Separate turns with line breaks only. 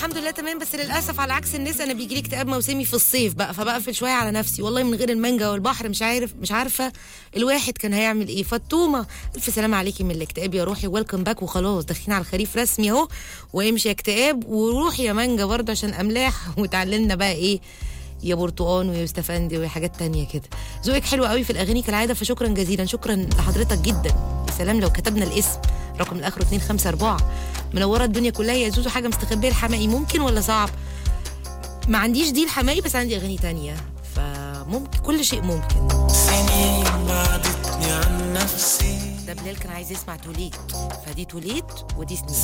الحمد لله تمام بس للاسف على عكس الناس انا بيجي لي اكتئاب موسمي في الصيف بقى فبقفل شويه على نفسي والله من غير المانجا والبحر مش عارف مش عارفه الواحد كان هيعمل ايه فالطومه الف سلامه عليكي من الاكتئاب يا روحي ويلكم باك وخلاص داخلين على الخريف رسمي اهو وامشي يا اكتئاب وروحي يا مانجا برضه عشان املاح وتعلمنا بقى ايه يا برتقان ويا استفندي ويا حاجات تانية كده ذوقك حلو قوي في الاغاني كالعاده فشكرا جزيلا شكرا لحضرتك جدا يا سلام لو كتبنا الاسم رقم الاخر 254 منوره الدنيا كلها يا زوزو حاجه مستخبيه الحماقي ممكن ولا صعب ما عنديش دي الحماقي بس عندي اغاني تانية فممكن كل شيء ممكن
سنين بعدتني عن نفسي
ده بلال كان عايز يسمع توليت فدي توليت ودي سنين